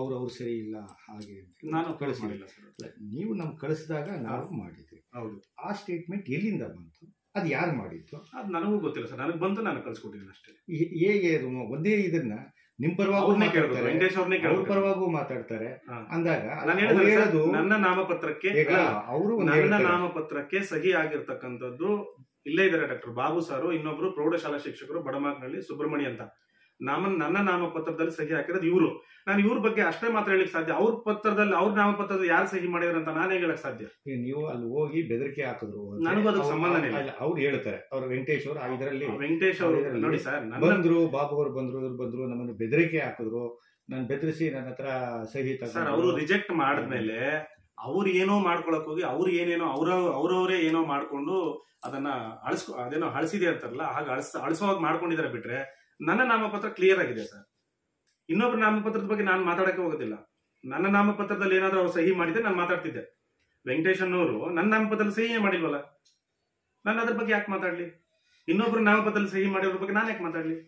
ಅವ್ರು ಅವ್ರು ಸರಿ ಇಲ್ಲ ಹಾಗೆ ಅಂತ ನಾನು ಕಳಿಸಿ ಮಾಡಿಲ್ಲ ಸರ್ ಅಲ್ಲ, ನೀವು ನಮ್ಗೆ ಕಳಿಸಿದಾಗ ನಾವು ಮಾಡಿದ್ವಿ ಹೌದು ಆ ಸ್ಟೇಟ್ಮೆಂಟ್ ಎಲ್ಲಿಂದ ಬಂತು ಅದು ಯಾರು ಮಾಡಿತ್ತು ಅದು ನನಗೂ ಗೊತ್ತಿಲ್ಲ ಸರ್ ನನಗೆ ಬಂತು ನಾನು ಕಳ್ಸಿಕೊಟ್ಟಿದ್ದೀನಿ ಅಷ್ಟೇ ಹೇ- ಹೇಗೆ ಅದು ಒಂದೇ ಇದನ್ನ ನಿಮ್ ಪರವಾಗೂ ಅವ್ರನ್ನೇ ಕೇಳ್ಬೇಕು ಮಾತಾಡ್ತಾರೆ ವೆಂಕಟೇಶ್ ಅವ್ರನ್ನೇ ಅವ್ರ ಕೇಳ್ಬೇಕು ಪರವಾಗೂ ಮಾತಾಡ್ತಾರೆ ಹಾ. ಅಂದಾಗ ನಾನು ಅವ್ರು ಹೇಳಿದ್ರೆ ಹೇಳೋದು ನನ್ನ ನಾಮಪತ್ರಕ್ಕೆ ಈಗ ಅಲ್ಲ, ಅವರು ಒಂದು ನನ್ನ ಹೇಳ್ತಾರೆ. ನಾಮಪತ್ರಕ್ಕೆ ಸಹಿ ಆಗಿರ್ತಕ್ಕಂಥದ್ದು ಇಲ್ಲೇ ಇದ್ದಾರೆ ಡಾಕ್ಟರ್ ಬಾಬು ಸಾರು ಇನ್ನೊಬ್ರು ಪ್ರೌಢಶಾಲಾ ಶಿಕ್ಷಕರು ಬಡಮಾಕ್ನಳ್ಳಿ ಸುಬ್ರಹ್ಮಣ್ಯ ಅಂತ ನಾಮ ನನ್ನ ನಾಮಪತ್ರದಲ್ಲಿ ಸಹಿ ಹಾಕಿರೋದು ಇವರು ನಾನು ಇವ್ರ ಬಗ್ಗೆ ಅಷ್ಟೇ ಮಾತ್ರ ಹೇಳಿಕ್ ಸಾಧ್ಯ ಅವ್ರ ಪತ್ರದಲ್ಲಿ ಅವ್ರ ನಾಮಪತ್ರದಲ್ಲಿ ಯಾರು ಸಹಿ ಮಾಡಿದ್ರು ಅಂತ ನಾನೇ ಹೇಳಕ್ ಸಾಧ್ಯ ಈಗ ನೀವು ಅಲ್ಲಿ ಹೋಗಿ ಬೆದರಿಕೆ ಹಾಕಿದ್ರು ಅಂದ್ರೆ ನನಗೂ ಅದಕ್ಕೆ ಅವ್ರು- ಸಂಬಂಧನೇ ಇಲ್ಲ. ಅಲ್ಲ, ಅವ್ರು ಹೇಳ್ತಾರೆ ಅವ್ರು ವೆಂಕಟೇಶ್ ಅವರು ಇದರಲ್ಲಿ ವೆಂಕಟೇಶ್ ಅವರು ಅವ್ರು ನೋಡಿ ಸರ್ ನನ್ನ ಬಂದ್ರು ಬಾಬು ಅವರು ಬಂದ್ರು ಇವ್ರು ಬಂದ್ರು ನಮ್ಮನ್ನು ಬೆದರಿಕೆ ಹಾಕಿದ್ರು ನಾನು ಬೆದರಿಸಿ ನನ್ನ ಹತ್ರ ಸಹಿ ಸರ್ ತಗೊಂಡು ಅವರು ರಿಜೆಕ್ಟ್ ಮಾಡಿದ್ಮೇಲೆ ಅವ್ರು ಏನೋ ಮಾಡ್ಕೊಳಕ್ ಹೋಗಿ ಅವ್ರು ಏನೇನೋ ಅವ್ರ ಅವ್ರವರೇ ಏನೋ ಮಾಡ್ಕೊಂಡು ಅದನ್ನ ಅಳಿಸ್ಕೊ ಅದೇನೋ ಅಳಿಸಿದೆ ಅಂತಾರಲ್ಲ ಹಾಗೆ ಅಳಿಸ್ ಅಳಿಸೋವಾಗ ಮಾಡ್ಕೊಂಡಿದ್ದಾರೆ ಬಿಟ್ರೆ ನನ್ನ ನಾಮಪತ್ರ ಕ್ಲಿಯರ್ ಆಗಿದೆ ಸರ್ ಇನ್ನೊಬ್ರ ನಾಮಪತ್ರದ ಬಗ್ಗೆ ನಾನು ಮಾತಾಡಕ್ಕೆ ಹೋಗೋದಿಲ್ಲ ನನ್ನ ನಾಮಪತ್ರದಲ್ಲಿ ಏನಾದ್ರೂ ಅವ್ರು ಸಹಿ ಮಾಡಿದ್ರೆ ನಾನು ಮಾತಾಡ್ತಿದ್ದೆ ವೆಂಕಟೇಶ್ ಅನ್ನೋರು ನನ್ನ ನಾಮಪತ್ರದಲ್ಲಿ ಸಹಿಯೇ ಮಾಡಿಲ್ವಲ್ಲ ನಾನು ಅದ್ರ ಬಗ್ಗೆ ಯಾಕೆ ಮಾತಾಡ್ಲಿ ಇನ್ನೊಬ್ರು ನಾಮಪತ್ರದಲ್ಲಿ ಸಹಿ ಮಾಡಿರೋದ್ರ ಬಗ್ಗೆ ನಾನು ಯಾಕೆ ಮಾತಾಡ್ಲಿ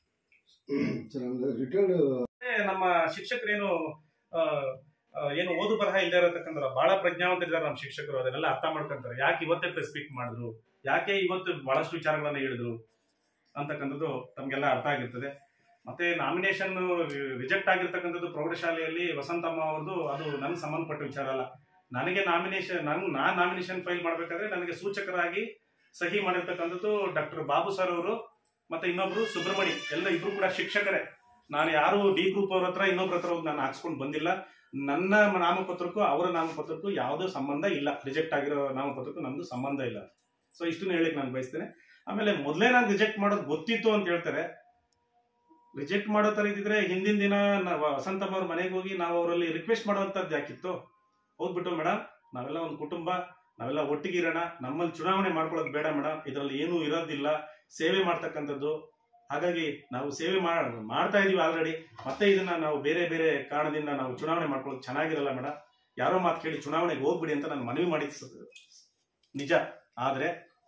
ರಿಟರ್ನ್ ಮತ್ತೆ ನಮ್ಮ ಶಿಕ್ಷಕರೇನು ಆ, ಆ, ಏನು ಓದು ಬರಹ ಇಲ್ಲದೆ ಇರತಕ್ಕಂಥ ಬಹಳ ಪ್ರಜ್ಞಾವಂತರಿದ್ದಾರೆ ನಮ್ಮ ಶಿಕ್ಷಕರು ಅದನ್ನೆಲ್ಲ ಅರ್ಥ ಮಾಡ್ಕೊಂತಾರೆ ಯಾಕೆ ಇವತ್ತೇ ಪ್ರೆಸ್ ಮೀಟ್ ಮಾಡಿದ್ರು ಯಾಕೆ ಇವತ್ತು ಬಹಳಷ್ಟು ವಿಚಾರಗಳನ್ನ ಹೇಳಿದ್ರು ಅಂತಕ್ಕಂಥದ್ದು ತಮ್ಗೆಲ್ಲ ಅರ್ಥ ಆಗಿರ್ತದೆ ಮತ್ತೆ ನಾಮಿನೇಷನ್ ರಿಜೆಕ್ಟ್ ಆಗಿರ್ತಕ್ಕಂಥದ್ದು ಪ್ರೌಢಶಾಲೆಯಲ್ಲಿ ವಸಂತಮ್ಮ ಅವ್ರದ್ದು ಅದು ನನಗೆ ಸಂಬಂಧಪಟ್ಟ ವಿಚಾರ ಅಲ್ಲ ನನಗೆ ನಾಮಿನೇಷನ್ ನನ್ ನಾನ್ ನಾಮಿನೇಷನ್ ಫೈಲ್ ಮಾಡ್ಬೇಕಾದ್ರೆ ನನಗೆ ಸೂಚಕರಾಗಿ ಸಹಿ ಮಾಡಿರ್ತಕ್ಕಂಥದ್ದು ಡಾಕ್ಟರ್ ಬಾಬು ಸರ್ ಅವರು ಮತ್ತೆ ಇನ್ನೊಬ್ರು ಸುಬ್ರಹ್ಮಣಿ ಎಲ್ಲ ಇಬ್ರು ಕೂಡ ಶಿಕ್ಷಕರೇ ನಾನು ಯಾರು ಡಿ ಗ್ರೂಪ್ ಅವ್ರ ಹತ್ರ ಇನ್ನೊಬ್ರ ಹತ್ರ ಹೋಗಿ ನಾನು ಹಾಕ್ಸ್ಕೊಂಡು ಬಂದಿಲ್ಲ ನನ್ನ ನಾಮಪತ್ರಕ್ಕೂ ಅವರ ನಾಮಪತ್ರಕ್ಕೂ ಯಾವುದೋ ಸಂಬಂಧ ಇಲ್ಲ ರಿಜೆಕ್ಟ್ ಆಗಿರೋ ನಾಮಪತ್ರಕ್ಕೂ ನಮ್ದು ಸಂಬಂಧ ಇಲ್ಲ ಸೊ ಇಷ್ಟನ್ನು ಹೇಳಿಕ್ ನಾನು ಬಯಸ್ತೇನೆ ಆಮೇಲೆ ಮೊದಲೇ ನಾನು ರಿಜೆಕ್ಟ್ ಮಾಡೋದು ಗೊತ್ತಿತ್ತು ಅಂತ ಹೇಳ್ತಾರೆ ರಿಜೆಕ್ಟ್ ಮಾಡೋ ತರ ಇದ್ದಿದ್ರೆ ಹಿಂದಿನ ದಿನ ನ- ವಸಂತಮ್ಮ ಅವ್ರ ಮನೆಗೆ ಹೋಗಿ ನಾವು ಅವರಲ್ಲಿ ರಿಕ್ವೆಸ್ಟ್ ಮಾಡುವಂತದ್ದು ಯಾಕಿತ್ತು ಹೋಗ್ಬಿಟ್ಟು ಮೇಡಮ್ ನಾವೆಲ್ಲ ಒಂದು ಕುಟುಂಬ ನಾವೆಲ್ಲ ಒಟ್ಟಿಗಿರೋಣ ನಮ್ಮಲ್ಲಿ ಚುನಾವಣೆ ಮಾಡ್ಕೊಳ್ಳೋದು ಬೇಡ ಮೇಡಮ್ ಇದರಲ್ಲಿ ಏನೂ ಇರೋದಿಲ್ಲ ಸೇವೆ ಮಾಡ್ತಕ್ಕಂಥದ್ದು ಹಾಗಾಗಿ ನಾವು ಸೇವೆ ಮಾಡ್ ಮಾಡ್ತಾ ಇದೀವಿ ಆಲ್ರೆಡಿ ಮತ್ತೆ ಇದನ್ನ ನಾವು ಬೇರೆ ಬೇರೆ ಕಾರಣದಿಂದ ನಾವು ಚುನಾವಣೆ ಮಾಡ್ಕೊಳ್ಳೋದು ಚೆನ್ನಾಗಿರಲ್ಲ ಮೇಡಮ್ ಯಾರೋ ಮಾತು ಕೇಳಿ ಚುನಾವಣೆಗೆ ಹೋಗ್ಬಿಡಿ ಅಂತ ನಾನು ಮನವಿ ಮಾಡಿದ್ ಸ- ನಿಜ ಆದ್ರೆ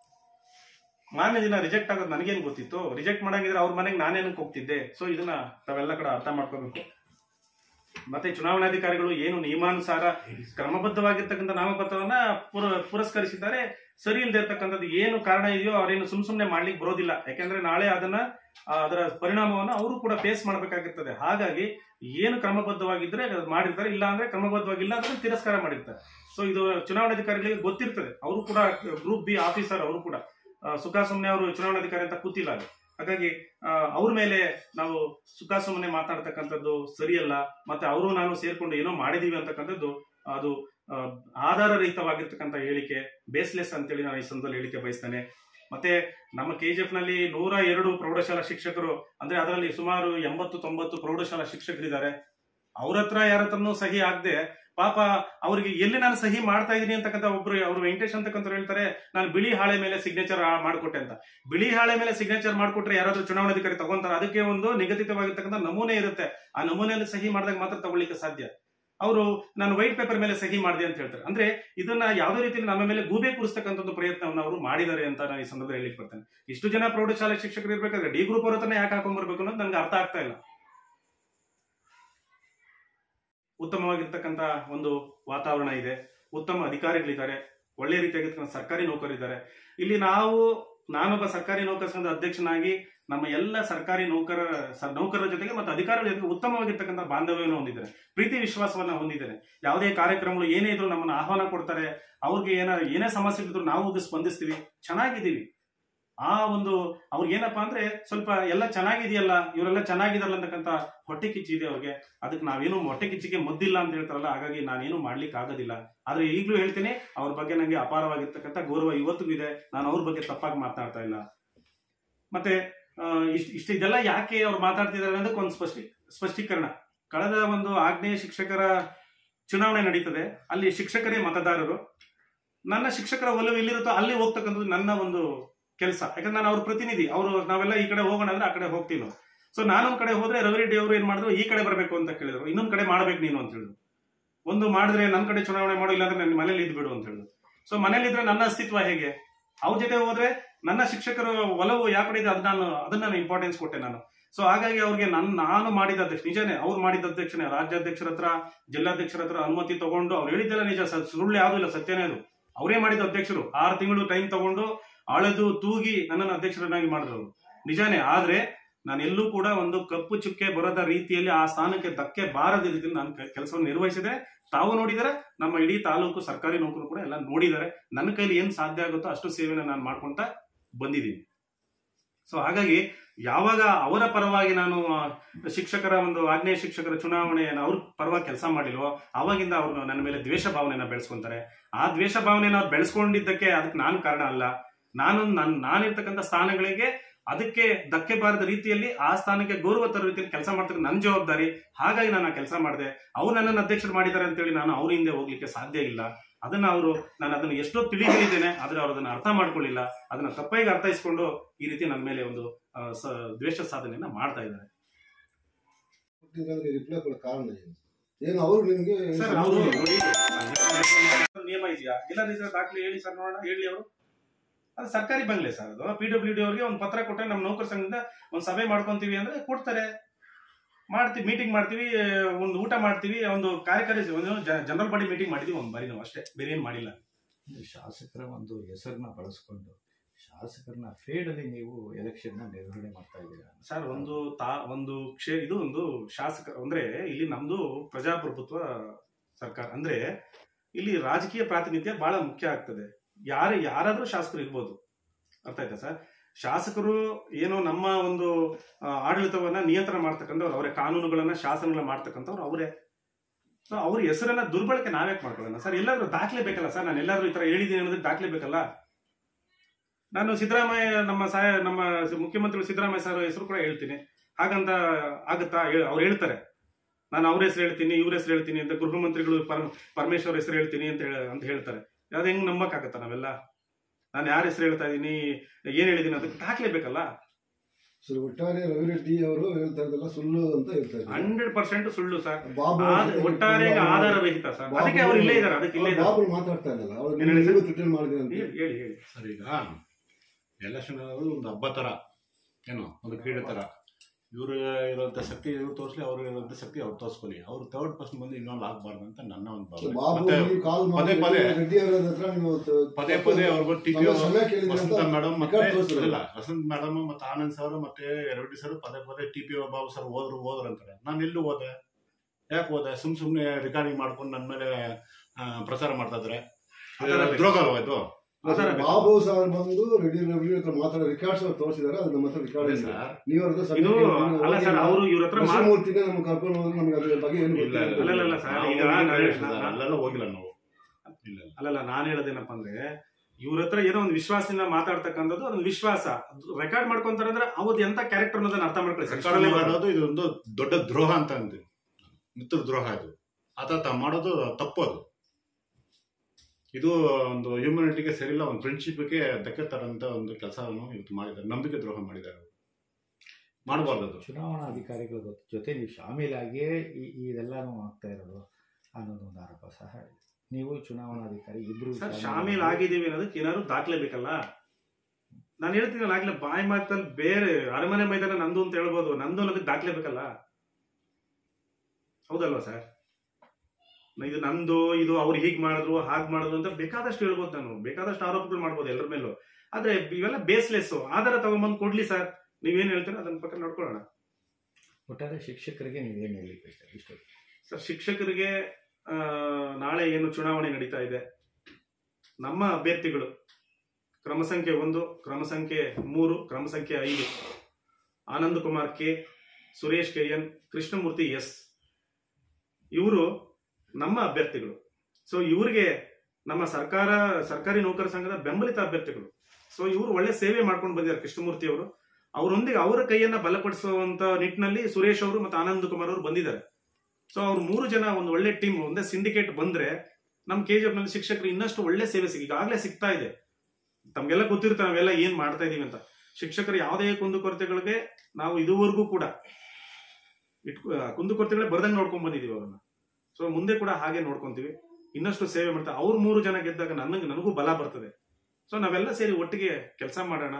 ಮಾನ್ಯ ದಿನ ರಿಜೆಕ್ಟ್ ಆಗೋದು ನನಗೇನು ಗೊತ್ತಿತ್ತು ರಿಜೆಕ್ಟ್ ಮಾಡಂಗಿದ್ರೆ ಅವ್ರ ಮನೆಗೆ ನಾನೇನಕ್ಕೆ ಹೋಗ್ತಿದ್ದೆ ಸೊ ಇದನ್ನ ತಾವೆಲ್ಲ ಕಡೆ ಅರ್ಥ ಮಾಡ್ಕೋಬೇಕು ಮತ್ತೆ ಚುನಾವಣಾಧಿಕಾರಿಗಳು ಏನು ನಿಯಮಾನುಸಾರ ಕ್ರಮಬದ್ಧವಾಗಿರ್ತಕ್ಕಂಥ ನಾಮಪತ್ರವನ್ನ ಪುರ ಪುರಸ್ಕರಿಸಿದ್ದಾರೆ ಸರಿ ಇಲ್ಲದೆ ಇರ್ತಕ್ಕಂಥದ್ದು ಏನು ಕಾರಣ ಇದೆಯೋ ಅವ್ರೇನು ಸುಮ್ ಸುಮ್ನೆ ಮಾಡ್ಲಿಕ್ಕೆ ಬರೋದಿಲ್ಲ ಯಾಕೆಂದ್ರೆ ನಾಳೆ ಅದನ್ನ ಆ, ಅದರ ಪರಿಣಾಮವನ್ನು ಅವರು ಕೂಡ ಫೇಸ್ ಮಾಡಬೇಕಾಗಿರ್ತದೆ ಹಾಗಾಗಿ ಏನು ಕ್ರಮಬದ್ಧವಾಗಿದ್ರೆ ಅದು ಮಾಡಿರ್ತಾರೆ ಇಲ್ಲ ಅಂದ್ರೆ ಕ್ರಮಬದ್ಧವಾಗಿಲ್ಲ ಅದನ್ನು ತಿರಸ್ಕಾರ ಮಾಡಿರ್ತಾರೆ ಸೊ ಇದು ಚುನಾವಣಾಧಿಕಾರಿಗಳಿಗೆ ಗೊತ್ತಿರ್ತದೆ ಅವರು ಕೂಡ ಗ್ರೂಪ್ ಬಿ ಆಫೀಸರ್ ಅವರು ಕೂಡ ಆ, ಸುಖ ಸುಮ್ನೆ ಅವರು ಚುನಾವಣಾಧಿಕಾರಿ ಅಂತ ಕೂತಿಲ್ಲ ಅಲ್ಲಿ. ಹಾಗಾಗಿ ಆ, ಅವ್ರ ಮೇಲೆ ನಾವು ಸುಖ ಸುಮ್ಮನೆ ಮಾತಾಡ್ತಕ್ಕಂಥದ್ದು ಸರಿಯಲ್ಲ ಮತ್ತೆ ಅವರು ನಾನು ಸೇರ್ಕೊಂಡು ಏನೋ ಮಾಡಿದೀವಿ ಅಂತಕ್ಕಂಥದ್ದು ಅದು ಆ, ಆಧಾರ ರಹಿತವಾಗಿರ್ತಕ್ಕಂಥ ಹೇಳಿಕೆ ಬೇಸ್ಲೆಸ್ ಅಂತೇಳಿ ನಾನು ಈ ಸಂದರ್ಭದಲ್ಲಿ ಹೇಳಿಕೆ ಬಯಸ್ತೇನೆ ಮತ್ತೆ ನಮ್ಮ ಕೆ ಜಿ ಎಫ್ ನಲ್ಲಿ ನೂರ ಎರಡು ಪ್ರೌಢಶಾಲಾ ಶಿಕ್ಷಕರು ಅಂದ್ರೆ ಅದರಲ್ಲಿ ಸುಮಾರು ಎಂಬತ್ತು ತೊಂಬತ್ತು ಪ್ರೌಢಶಾಲಾ ಶಿಕ್ಷಕರಿದ್ದಾರೆ ಅವ್ರ ಹತ್ರ ಯಾರ ಹತ್ರನೂ ಸಹಿ ಆಗದೆ ಪಾಪ ಅವರಿಗೆ ಎಲ್ಲಿ ನಾನು ಸಹಿ ಮಾಡ್ತಾ ಇದೀನಿ ಅಂತಕ್ಕಂಥ ಒಬ್ರು ಅವರು ವೆಂಕಟೇಶ್ ಅಂತಕ್ಕಂಥ ಹೇಳ್ತಾರೆ ನಾನು ಬಿಳಿ ಹಾಳೆ ಮೇಲೆ ಸಿಗ್ನೇಚರ್ ಮಾಡಿಕೊಟ್ಟೆ ಅಂತ ಬಿಳಿ ಹಾಳೆ ಮೇಲೆ ಸಿಗ್ನೇಚರ್ ಮಾಡಿಕೊಟ್ರೆ ಯಾರಾದ್ರೂ ಚುನಾವಣಾಧಿಕಾರಿ ತಗೊಂತಾರೆ ಅದಕ್ಕೆ ಒಂದು ನಿಗದಿತವಾಗಿರ್ತಕ್ಕಂಥ ನಮೂನೆ ಇರುತ್ತೆ ಆ ನಮೂನೆಯಲ್ಲಿ ಸಹಿ ಮಾಡಿದಾಗ ಮಾತ್ರ ತಗೊಳ್ಳಿಕ್ಕೆ ಸಾಧ್ಯ ಅವರು ನಾನು ವೈಟ್ ಪೇಪರ್ ಮೇಲೆ ಸಹಿ ಮಾಡಿದೆ ಅಂತ ಹೇಳ್ತಾರೆ ಅಂದ್ರೆ ಇದನ್ನ ಯಾವುದೇ ರೀತಿಯಲ್ಲಿ ನಮ್ಮ ಮೇಲೆ ಗೂಬೆ ಕೂರಿಸ್ತಕ್ಕಂಥದ್ದು ಪ್ರಯತ್ನವನ್ನು ಅವರು ಮಾಡಿದ್ದಾರೆ ಅಂತ ನಾನು ಈ ಸಂದರ್ಭದಲ್ಲಿ ಹೇಳಿಕ್ ಬರ್ತೇನೆ ಇಷ್ಟು ಜನ ಪ್ರೌಢಶಾಲೆ ಶಿಕ್ಷಕರು ಇರ್ಬೇಕಾದ್ರೆ ಡಿ ಗ್ರೂಪ್ ಅವ್ರ ಹತ್ರನೇ ಯಾಕೆ ಹಾಕೊಂಡ್ ಬರ್ಬೇಕು ಅನ್ನೋದು ನನ್ಗೆ ಅರ್ಥ ಆಗ್ತಾ ಇಲ್ಲ ಉತ್ತಮವಾಗಿರ್ತಕ್ಕಂಥ ಒಂದು ವಾತಾವರಣ ಇದೆ ಉತ್ತಮ ಅಧಿಕಾರಿಗಳಿದ್ದಾರೆ ಒಳ್ಳೆ ರೀತಿಯಾಗಿರ್ತಕ್ಕಂಥ ಸರ್ಕಾರಿ ನೌಕರಿದ್ದಾರೆ ಇಲ್ಲಿ ನಾವು ನಾನೊಬ್ಬ ಸರ್ಕಾರಿ ನೌಕರ ಸಂಘದ ಅಧ್ಯಕ್ಷನಾಗಿ ನಮ್ಮ ಎಲ್ಲ ಸರ್ಕಾರಿ ನೌಕರರ ಸ- ನೌಕರರ ಜೊತೆಗೆ ಮತ್ತು ಅಧಿಕಾರಿಗಳ ಜೊತೆಗೆ ಉತ್ತಮವಾಗಿರ್ತಕ್ಕಂಥ ಬಾಂಧವ್ಯವನ್ನು ಹೊಂದಿದ್ದೇನೆ ಪ್ರೀತಿ ವಿಶ್ವಾಸವನ್ನ ಹೊಂದಿದ್ದೇನೆ ಯಾವುದೇ ಕಾರ್ಯಕ್ರಮಗಳು ಏನೇ ಇದ್ರು ನಮ್ಮನ್ನು ಆಹ್ವಾನ ಕೊಡ್ತಾರೆ ಅವ್ರಿಗೆ ಏನ ಏನೇ ಸಮಸ್ಯೆ ಇದ್ರು ನಾವು ಹೋಗಿ ಸ್ಪಂದಿಸ್ತೀವಿ ಚೆನ್ನಾಗಿದ್ದೀವಿ ಆ ಒಂದು ಅವ್ರಿಗೆ ಏನಪ್ಪಾ ಅಂದ್ರೆ ಸ್ವಲ್ಪ ಎಲ್ಲ ಚೆನ್ನಾಗಿದೆಯಲ್ಲ ಇವರೆಲ್ಲ ಚೆನ್ನಾಗಿದಾರಲ್ಲ ಅಂತಕ್ಕಂಥ ಹೊಟ್ಟೆ ಕಿಚ್ಚಿದೆ ಅವ್ರಿಗೆ ಅದಕ್ಕೆ ನಾವೇನು ಹೊಟ್ಟೆ ಕಿಚ್ಚಿಗೆ ಮದ್ದಿಲ್ಲ ಅಂತ ಹೇಳ್ತಾರಲ್ಲ ಹಾಗಾಗಿ ನಾನೇನು ಮಾಡ್ಲಿಕ್ಕೆ ಆಗೋದಿಲ್ಲ ಆದ್ರೆ ಈಗಲೂ ಹೇಳ್ತೀನಿ ಅವ್ರ ಬಗ್ಗೆ ನನಗೆ ಅಪಾರವಾಗಿರ್ತಕ್ಕಂಥ ಗೌರವ ಇವತ್ತಿಗೂ ಇದೆ ನಾನು ಅವ್ರ ಬಗ್ಗೆ ತಪ್ಪಾಗಿ ಮಾತನಾಡ್ತಾ ಇಲ್ಲ ಮತ್ತೆ ಆ, ಇಷ್ಟ ಇಷ್ಟ ಇದೆಲ್ಲ ಯಾಕೆ ಅವ್ರು ಮಾತಾಡ್ತಿದ್ದಾರೆ ಅನ್ನೋದಕ್ಕೆ ಒಂದು ಸ್ಪಷ್ಟಿ ಸ್ಪಷ್ಟೀಕರಣ ಕಳೆದ ಒಂದು ಆಗ್ನೇಯ ಶಿಕ್ಷಕರ ಚುನಾವಣೆ ನಡೀತದೆ ಅಲ್ಲಿ ಶಿಕ್ಷಕರೇ ಮತದಾರರು ನನ್ನ ಶಿಕ್ಷಕರ ಒಲವು ಎಲ್ಲಿರುತ್ತೋ ಅಲ್ಲಿ ಹೋಗ್ತಕ್ಕಂಥದ್ದು ನನ್ನ ಒಂದು ಕೆಲಸ ಯಾಕಂದ್ರೆ ನಾನು ಅವ್ರ ಪ್ರತಿನಿಧಿ ಅವರು ನಾವೆಲ್ಲ ಈ ಕಡೆ ಹೋಗೋಣ ಅಂದ್ರೆ ಆ ಕಡೆ ಹೋಗ್ತೀವಿ ನಾವು ಸೊ ನಾನೊಂದ್ ಕಡೆ ಹೋದ್ರೆ ರವಿ ರೆಡ್ಡಿ ಅವರು ಏನ್ ಮಾಡಿದ್ರು ಈ ಕಡೆ ಬರಬೇಕು ಅಂತ ಕೇಳಿದ್ರು ಇನ್ನೊಂದ್ ಕಡೆ ಮಾಡ್ಬೇಕು ನೀನು ಅಂತ ಹೇಳಿದ್ರು ಒಂದು ಮಾಡಿದ್ರೆ ನನ್ನ ಕಡೆ ಚುನಾವಣೆ ಮಾಡೋ ಇಲ್ಲ ಅಂದ್ರೆ ನನ್ನ ಮನೇಲಿ ಇದ್ಬಿಡು ಅಂತ ಹೇಳಿದ್ರು ಸೊ ಮನೇಲಿ ಇದ್ರೆ ನನ್ನ ಅಸ್ತಿತ್ವ ಹೇಗೆ ಅವ್ರ ಜೊತೆ ಹೋದ್ರೆ ನನ್ನ ಶಿಕ್ಷಕರ ಒಲವು ಯಾವ ಕಡೆ ಇದೆ ಅದನ್ನ ನಾನು ಅದನ್ನ ನಾನು ಇಂಪಾರ್ಟೆನ್ಸ್ ಕೊಟ್ಟೆ ನಾನು ಸೊ ಹಾಗಾಗಿ ಅವ್ರಿಗೆ ನನ್ ನಾನು ಮಾಡಿದ ಅಧ್ಯಕ್ಷ ನಿಜನೇ ಅವ್ರು ಮಾಡಿದ ಅಧ್ಯಕ್ಷನೇ ರಾಜ್ಯಾಧ್ಯಕ್ಷರ ಹತ್ರ ಜಿಲ್ಲಾಧ್ಯಕ್ಷರ ಹತ್ರ ಅನುಮತಿ ತಗೊಂಡು ಅವ್ರು ಹೇಳಿದ್ದೆಲ್ಲ ನಿಜ ಸ- ಸುಳ್ಳು ಯಾವುದೂ ಇಲ್ಲ ಸತ್ಯನೇ ಅದು ಅವರೇ ಮಾಡಿದ ಅಧ್ಯಕ್ಷರು ಆರು ತಿಂಗಳು ಟೈಮ್ ತಗೊಂಡು ಅಳೆದು ತೂಗಿ ನನ್ನನ್ನು ಅಧ್ಯಕ್ಷರನ್ನಾಗಿ ಮಾಡಿದ್ರು ಅವರು ನಿಜಾನೇ ಆದ್ರೆ ನಾನು ಎಲ್ಲೂ ಕೂಡ ಒಂದು ಕಪ್ಪು ಚುಕ್ಕೆ ಬರದ ರೀತಿಯಲ್ಲಿ ಆ ಸ್ಥಾನಕ್ಕೆ ಧಕ್ಕೆ ಬಾರದ ರೀತಿಯಲ್ಲಿ ನಾನು ಕೆಲಸವನ್ನು ನಿರ್ವಹಿಸಿದೆ ತಾವು ನೋಡಿದರೆ ನಮ್ಮ ಇಡೀ ತಾಲೂಕು ಸರ್ಕಾರಿ ನೌಕರು ಕೂಡ ಎಲ್ಲ ನೋಡಿದ್ದಾರೆ ನನ್ನ ಕೈಲಿ ಏನ್ ಸಾಧ್ಯ ಆಗುತ್ತೋ ಅಷ್ಟು ಸೇವೆನ ನಾನು ಮಾಡ್ಕೊಂತ ಬಂದಿದ್ದೀನಿ ಸೊ ಹಾಗಾಗಿ ಯಾವಾಗ ಅವರ ಪರವಾಗಿ ನಾನು ಆ, ಶಿಕ್ಷಕರ ಒಂದು ಆಗ್ನೇಯ ಶಿಕ್ಷಕರ ಚುನಾವಣೆಯನ್ನು ಅವ್ರ ಪರವಾಗಿ ಕೆಲಸ ಮಾಡಿಲ್ವೋ ಅವಾಗಿಂದ ಅವರು ನನ್ನ ಮೇಲೆ ದ್ವೇಷ ಭಾವನೆಯನ್ನ ಬೆಳೆಸ್ಕೊಂತಾರೆ ಆ ದ್ವೇಷ ಭಾವನೆಯನ್ನು ಅವ್ರು ಬೆಳೆಸ್ಕೊಂಡಿದ್ದಕ್ಕೆ ಅದಕ್ಕೆ ನಾನು ಕಾರಣ ಅಲ್ಲ ನಾನು ನನ್ ನಾನಿರ್ತಕ್ಕಂಥ ಸ್ಥಾನಗಳಿಗೆ ಅದಕ್ಕೆ ಧಕ್ಕೆ ಬಾರದ ರೀತಿಯಲ್ಲಿ ಆ ಸ್ಥಾನಕ್ಕೆ ಗೌರವ ತರೋ ರೀತಿಯಲ್ಲಿ ಕೆಲಸ ಮಾಡ್ತಕ್ಕ ನನ್ನ ಜವಾಬ್ದಾರಿ ಹಾಗಾಗಿ ನಾನು ಆ ಕೆಲಸ ಮಾಡಿದೆ ಅವ್ರು ನನ್ನನ್ನು ಅಧ್ಯಕ್ಷರು ಮಾಡಿದ್ದಾರೆ ಅಂತೇಳಿ ನಾನು ಅವ್ರ ಹಿಂದೆ ಹೋಗ್ಲಿಕ್ಕೆ ಸಾಧ್ಯ ಇಲ್ಲ ಅದನ್ನ ಅವರು ನಾನು ಅದನ್ನು ಎಷ್ಟೋ ತಿಳಿ ಹೇಳಿದ್ದೇನೆ ಆದ್ರೆ ಅವ್ರು ಅದನ್ನ ಅರ್ಥ ಮಾಡ್ಕೊಳ್ಳಿಲ್ಲ ಅದನ್ನ ತಪ್ಪಾಗಿ ಅರ್ಥೈಸ್ಕೊಂಡು ಈ ರೀತಿ ನನ್ನ ಮೇಲೆ ಒಂದು ಆ, ಸ- ದ್ವೇಷ ಸಾಧನೆಯನ್ನ ಮಾಡ್ತಾ ಇದ್ದಾರೆ ರಿಪ್ಲೈ ಕೊಡೋ ಕಾರಣ ಏನು ಏನು ಅವರು ನಿಮ್ಗೆ ಸರ್ ಅವರು ನೋಡಿ ನಿಯಮ ಇದೆಯಾ ಇಲ್ಲ ರೀತಿಯ ದಾಖಲೆ ಹೇಳಿ ಸರ್ ನೋಡೋಣ ಹೇಳಿ ಅವರು ಅದು ಸರ್ಕಾರಿ ಬಂಗ್ಲೆ ಸರ್ ಅದು ಪಿ ಡಬ್ಲ್ಯೂ ಡಿ ಅವ್ರಿಗೆ ಒಂದು ಪತ್ರ ಕೊಟ್ಟರೆ ನಮ್ಮ ನೌಕರ ಸಂಘದಿಂದ ಒಂದು ಸಭೆ ಮಾಡ್ಕೊಂತೀವಿ ಅಂದ್ರೆ ಕೊಡ್ತಾರೆ ಮಾಡ್ತೀವಿ ಮೀಟಿಂಗ್ ಮಾಡ್ತೀವಿ ಒಂದು ಊಟ ಮಾಡ್ತೀವಿ ಒಂದು ಕಾರ್ಯಕಾರಿ ಒಂದು ಜನರಲ್ ಬಾಡಿ ಮೀಟಿಂಗ್ ಮಾಡಿದೀವಿ ಒಂದು ಬಾರಿ ನಾವು ಅಷ್ಟೇ ಬೇರೆ ಏನು ಮಾಡಿಲ್ಲ ಶಾಸಕರ ಒಂದು ಹೆಸರನ್ನ ಬಳಸ್ಕೊಂಡು ಶಾಸಕರನ್ನ ಫೇಡಲ್ಲಿ ನೀವು ಎಲೆಕ್ಷನ್ನ ನಿರ್ವಹಣೆ ಮಾಡ್ತಾ ಇದ್ದೀರಾ ಸರ್ ಒಂದು ತಾ ಒಂದು ಕ್ಷೇ ಇದು ಒಂದು ಶಾಸಕ ಅಂದ್ರೆ ಇಲ್ಲಿ ನಮ್ದು ಪ್ರಜಾಪ್ರಭುತ್ವ ಸರ್ಕಾರ ಅಂದ್ರೆ ಇಲ್ಲಿ ರಾಜಕೀಯ ಪ್ರಾತಿನಿಧ್ಯ ಬಹಳ ಮುಖ್ಯ ಆಗ್ತದೆ ಯಾರು ಯಾರಾದ್ರೂ ಶಾಸಕರು ಇರ್ಬೋದು ಅರ್ಥ ಆಯ್ತಾ ಸರ್ ಶಾಸಕರು ಏನೋ ನಮ್ಮ ಒಂದು ಆ, ಆಡಳಿತವನ್ನ ನಿಯಂತ್ರಣ ಮಾಡ್ತಕ್ಕಂಥವ್ರು ಅವರೇ ಕಾನೂನುಗಳನ್ನ ಶಾಸನಗಳನ್ನ ಮಾಡ್ತಕ್ಕಂಥವ್ರು ಅವರೇ ಸೊ ಅವ್ರ ಹೆಸರನ್ನ ದುರ್ಬಳಕೆ ನಾವ್ಯಾಕೆ ಮಾಡ್ಕೊಳ್ಳೋಣ ಸರ್ ಎಲ್ಲಾದ್ರೂ ದಾಖಲೆ ಬೇಕಲ್ಲ ಸರ್ ನಾನು ಎಲ್ಲಾದ್ರೂ ಈ ತರ ಹೇಳಿದ್ದೀನಿ ಅನ್ನೋದಕ್ಕೆ ದಾಖಲೆ ಬೇಕಲ್ಲ ನಾನು ಸಿದ್ದರಾಮಯ್ಯ ನಮ್ಮ ಸಹಾಯ ನಮ್ಮ ಮುಖ್ಯಮಂತ್ರಿಗಳು ಸಿದ್ದರಾಮಯ್ಯ ಸರ್ ಹೆಸರು ಕೂಡ ಹೇಳ್ತೀನಿ ಹಾಗಂತ ಆಗುತ್ತಾ ಹೇಳ್- ಅವ್ರು ಹೇಳ್ತಾರೆ ನಾನು ಅವ್ರ ಹೆಸರು ಹೇಳ್ತೀನಿ ಇವ್ರ ಹೆಸರು ಹೇಳ್ತೀನಿ ಅಂತ ಗೃಹ ಮಂತ್ರಿಗಳು ಪರಮ ಪರಮೇಶ್ವರ್ ಹೆಸರು ಹೇಳ್ತೀನಿ ಅಂತ ಹೇಳ ಅಂತ ಹೇಳ್ತಾರೆ ಅದು ಹೆಂಗ್ ನಂಬಕ್ಕಾಗತ್ತ ನಾವೆಲ್ಲ ನಾನು ಯಾರ ಹೆಸರು ಹೇಳ್ತಾ ಇದ್ದೀನಿ ಏನ್ ಹೇಳಿದೀನಿ ಅದಕ್ಕೆ ದಾಖಲೆ ಬೇಕಲ್ಲ ಸರ್ ಒಟ್ಟಾರೆ ರವಿರೆಡ್ಡಿ ಅವರು ಹೇಳ್ತಾ ಇದ್ದಲ್ಲ ಸುಳ್ಳು ಅಂತ ಹೇಳ್ತಾ ಇದ್ದಾರೆ ಹಂಡ್ರೆಡ್ ಪರ್ಸೆಂಟ್ ಸುಳ್ಳು ಸರ್ ಬಾಬು ಆದ- ಒಟ್ಟಾರೆ ಆಧಾರ ರಹಿತ ಸರ್ ಅದಕ್ಕೆ ಅವ್ರು ಇಲ್ಲೇ ಇದಾರೆ ಅದಕ್ಕೆ ಇಲ್ಲೇ ಇದ್ದಾರೆ ಬಾಬು ಮಾತಾಡ್ತಾ ಇದ್ದಲ್ಲ ಅವ್ರು ಏನ್ ಹೇಳಿ ನೀವು ಟ್ರಿಟಲ್ ಮಾಡಿದ್ರೆ ಅಂತ ಹೇಳಿ ಹೇಳಿ ಹೇಳಿ ಸರ್ ಈಗ ಎಲೆಕ್ಷನ್ ಅನ್ನೋದು ಒಂದು ಹಬ್ಬ ಥರ ಏನು ಒಂದು ಕ್ರೀಡೆ ಥರ ಇವರು ಇರೋಂಥ ಶಕ್ತಿ ಇವ್ರು ತೋರಿಸ್ಲಿ ಅವ್ರು ಇರೋಂಥ ಶಕ್ತಿ ಅವ್ರು ತೋರಿಸ್ಕೊಳ್ಳಿ ಅವ್ರು ಥರ್ಡ್ ಪರ್ಸನ್ ಬಂದು ಇನ್ನೊಂದು ಆಗ್ಬಾರ್ದು ಅಂತ ನನ್ನ ಒಂದು ಭಾವನೆ ಬಾಬು ಮತ್ತೆ ನೀವು ಕಾಲ್ ಮಾಡಿ ಪದೇ ಪದೇ ರೆಡ್ಡಿ ಅವರ ಹತ್ರ ನೀವು ತ- ಪದೇ ಪದೇ ಅವ್ರು ಟಿ ಪಿ ನಮ್ಮ ಸಮಯ ಕೇಳಿದ್ರೆ ಅಂತ ವಸಂತ ಮೇಡಮ್ ಮತ್ತೆ ರೆಕಾರ್ಡ್ ತೋರಿಸಿದ್ರು. ಇಲ್ಲ ವಸಂತ ಮೇಡಮ್ ಮತ್ತೆ ಆನಂದ್ ಸರ್ ಮತ್ತೆ ರೆಡ್ಡಿ ಸರ್ ಪದೇ ಪದೇ ಟಿ ಪಿ ಬಾಬು ಸರ್ ಹೋದ್ರು ಹೋದ್ರು ಅಂತಾರೆ ನಾನು ಎಲ್ಲೂ ಹೋದೆ ಯಾಕೆ ಹೋದೆ ಸುಮ್ ಸುಮ್ನೆ ರೆಕಾರ್ಡಿಂಗ್ ಮಾಡ್ಕೊಂಡು ನನ್ನ ಮೇಲೆ ಆ, ಪ್ರಚಾರ ಮಾಡ್ತಾ ಇದ್ರೆ ಅದರ ಬಗ್ಗೆ. ದ್ರೋಗ ಅಲ್ವಾ ಇದು ಆಧಾರ ಬೇಕು. ಬಾಬು ಸರ್ ಬಂದು ರೆಡ್ಡಿ ರವಿ ಹತ್ರ ಮಾತಾಡೋ ರಿಕಾರ್ಡ್ಸ್ ಅವ್ರು ತೋರಿಸಿದಾರೆ ಅದು ನಮ್ಮ ಹತ್ರ ರಿಕಾರ್ಡ್ ಅದೇ ಇಲ್ಲ ಸರ್ ನೀವು ಅವ್ರ ಹತ್ರ ಇದು ಸಮಯ ಕೇಳಿದ್ರೆ ಅಲ್ಲ ಸರ್ ಅವರು ಇವ್ರ ಹತ್ರ ಮಾಡ್- ಕೃಷ್ಣಮೂರ್ತಿನೇ ನಮ್ಗೆ ಕರ್ಕೊಂಡು ಹೋದ್ರೆ ನಮ್ಗೆ ಅದ್ರ ಬಗ್ಗೆ ಏನು ಇಲ್ಲ ಇಲ್ಲ, ಅಲ್ಲ, ಅಲ್ಲ, ಅಲ್ಲ, ಸರ್, ನಾವು ಈಗ ಹೋಗಿಲ್ಲ ನಾನು- ಸರ್, ನಾನು- ಅಲ್ಲೆಲ್ಲ ಹೋಗಿಲ್ಲ ನಾವು ಇಲ್ಲ ಅಲ್ಲಲ್ಲ ನಾನು ಹೇಳೋದೇನಪ್ಪ ಅಂದ್ರೆ ಇವ್ರ ಹತ್ರ ಏನೋ ಒಂದು ವಿಶ್ವಾಸದಿಂದ ಮಾತಾಡ್ತಕ್ಕಂಥದ್ದು ಅದೊಂದು ವಿಶ್ವಾಸ ರೆಕಾರ್ಡ್ ಮಾಡ್ಕೊಂತಾರೆ ಅಂದ್ರೆ ಅವ್ರದ್ದು ಎಂತ ಕ್ಯಾರೆಕ್ಟರ್ ಅನ್ನೋದನ್ನ ಅರ್ಥ ಮಾಡ್ಕೊಳ್ಳಿ ಸರ್ ಸರ್ಕಾರ ಮಾಡೋದು ಇದೊಂದು ದೊಡ್ಡ ದ್ರೋಹ ಅಂತ ಅಂತೀವಿ ಮಿತ್ರ ದ್ರೋಹ ಇದು ಆತ ತ- ಮಾಡೋದು ತಪ್ಪು ಅದು ಇದು ಒಂದು ಹ್ಯೂಮನಿಟಿಗೆ ಸರಿಯಿಲ್ಲ ಒಂದು ಫ್ರೆಂಡ್ಶಿಪ್ಗೆ ಧಕ್ಕೆ ತರಂತ ಒಂದು ಕೆಲಸವನ್ನು ಇವತ್ತು ಮಾಡಿದ್ದಾರೆ ನಂಬಿಕೆ ದ್ರೋಹ ಮಾಡಿದ್ದಾರೆ ಮಾಡಬಾರ್ದು ಅದು ಚುನಾವಣಾಧಿಕಾರಿಗಳ ಜೊ- ಜೊತೆ ನೀವು ಶಾಮೀಲಾಗಿಯೇ ಈ ಇದೆಲ್ಲಾನು ಆಗ್ತಾ ಇರೋದು ಅನ್ನೋದೊಂದು ಆರೋಪ ಸಹ ಇದೆ ನೀವು ಚುನಾವಣಾಧಿಕಾರಿ ಇಬ್ರು ಸರ್ ಶಾಮೀಲ್ ಆಗಿದ್ದೀವಿ ಅನ್ನೋದಕ್ಕೆ ಏನಾದ್ರು ದಾಖಲೆ ಬೇಕಲ್ಲ ನಾನು ಹೇಳ್ತೀನಲ್ಲ ಆಗ್ಲೇ ಬಾಯಿ ಮಾತಲ್ಲಿ ಬೇರೆ ಅರಮನೆ ಮೈದಾನ ನಂದು ಅಂತ ಹೇಳ್ಬೋದು ನಂದು ಅನ್ನೋದಕ್ಕೆ ದಾಖಲೆ ಬೇಕಲ್ಲ ಹೌದಲ್ವಾ ಸರ್ ಇದು ನಂದು ಇದು ಅವ್ರು ಹೀಗ್ ಮಾಡಿದ್ರು ಹಾಗ್ ಮಾಡಿದ್ರು ಅಂತ ಬೇಕಾದಷ್ಟು ಹೇಳ್ಬೋದು ನಾನು ಬೇಕಾದಷ್ಟು ಆರೋಪಗಳು ಮಾಡ್ಬೋದು ಎಲ್ಲರ ಮೇಲೂ ಆದ್ರೆ ಇವೆಲ್ಲ ಬೇಸ್ಲೆಸ್ ಆಧಾರ ತಗೊಂಬಂದು ಕೊಡ್ಲಿ ಸರ್ ನೀವೇನ್ ಹೇಳ್ತೀರೋ ಅದನ್ನ ಪಕ್ಕ ನೋಡ್ಕೊಳ್ಳೋಣ ಒಟ್ಟಾರೆ ಶಿಕ್ಷಕರಿಗೆ ನೀವೇನು ಹೇಳಿ ಬಯಸ್ತೀರಿ ಇಷ್ಟು ಸರ್ ಶಿಕ್ಷಕರಿಗೆ ಆ, ನಾಳೆ ಏನು ಚುನಾವಣೆ ನಡೀತಾ ಇದೆ ನಮ್ಮ ಅಭ್ಯರ್ಥಿಗಳು ಕ್ರಮ ಸಂಖ್ಯೆ ಒಂದು ಕ್ರಮ ಸಂಖ್ಯೆ ಮೂರು ಕ್ರಮ ಸಂಖ್ಯೆ ಐದು Anand Kumar K Suresh K N Krishnamurthy S ಇವರು ನಮ್ಮ ಅಭ್ಯರ್ಥಿಗಳು ಸೊ ಇವರಿಗೆ ನಮ್ಮ ಸರ್ಕಾರ ಸರ್ಕಾರಿ ನೌಕರ ಸಂಘದ ಬೆಂಬಲಿತ ಅಭ್ಯರ್ಥಿಗಳು ಸೊ ಇವರು ಒಳ್ಳೆ ಸೇವೆ ಮಾಡ್ಕೊಂಡು ಬಂದಿದ್ದಾರೆ ಕೃಷ್ಣಮೂರ್ತಿ ಅವರು ಅವರೊಂದಿಗೆ ಅವರ ಕೈಯನ್ನ ಬಲಪಡಿಸುವಂತ ನಿಟ್ಟಿನಲ್ಲಿ ಸುರೇಶ್ ಅವರು ಮತ್ತು ಆನಂದ್ ಕುಮಾರ್ ಅವರು ಬಂದಿದ್ದಾರೆ ಸೊ ಅವ್ರು ಮೂರು ಜನ ಒಂದು ಒಳ್ಳೆ ಟೀಮ್ ಒಂದೇ ಸಿಂಡಿಕೇಟ್ ಬಂದ್ರೆ ನಮ್ ಕೆ ಜಿ ನಲ್ಲಿ ಶಿಕ್ಷಕರು ಇನ್ನಷ್ಟು ಒಳ್ಳೆ ಸೇವೆ ಸಿಗ ಈಗಾಗಲೇ ಸಿಗ್ತಾ ಇದೆ ತಮ್ಗೆಲ್ಲ ಗೊತ್ತಿರುತ್ತೆ ನಾವೆಲ್ಲ ಏನ್ ಮಾಡ್ತಾ ಇದೀವಿ ಅಂತ ಶಿಕ್ಷಕರು ಯಾವುದೇ ಕುಂದುಕೊರತೆಗಳಿಗೆ ನಾವು ಇದುವರೆಗೂ ಕೂಡ ಇಟ್ ಕುಂದುಕೊರತೆಗಳೇ ಬರ್ದಂಗೆ ನೋಡ್ಕೊಂಡ್ ಬಂದಿದೀವಿ ಅವ್ರನ್ನ ಸೊ ಮುಂದೆ ಕೂಡ ಹಾಗೆ ನೋಡ್ಕೊಂತೀವಿ ಇನ್ನಷ್ಟು ಸೇವೆ ಮಾಡ್ತಾ ಅವ್ರು ಮೂರು ಜನ ಗೆದ್ದಾಗ ನನಗೆ ನನಗೂ ಬಲ ಬರ್ತದೆ ಸೊ ನಾವೆಲ್ಲ ಸೇರಿ ಒಟ್ಟಿಗೆ ಕೆಲಸ ಮಾಡೋಣ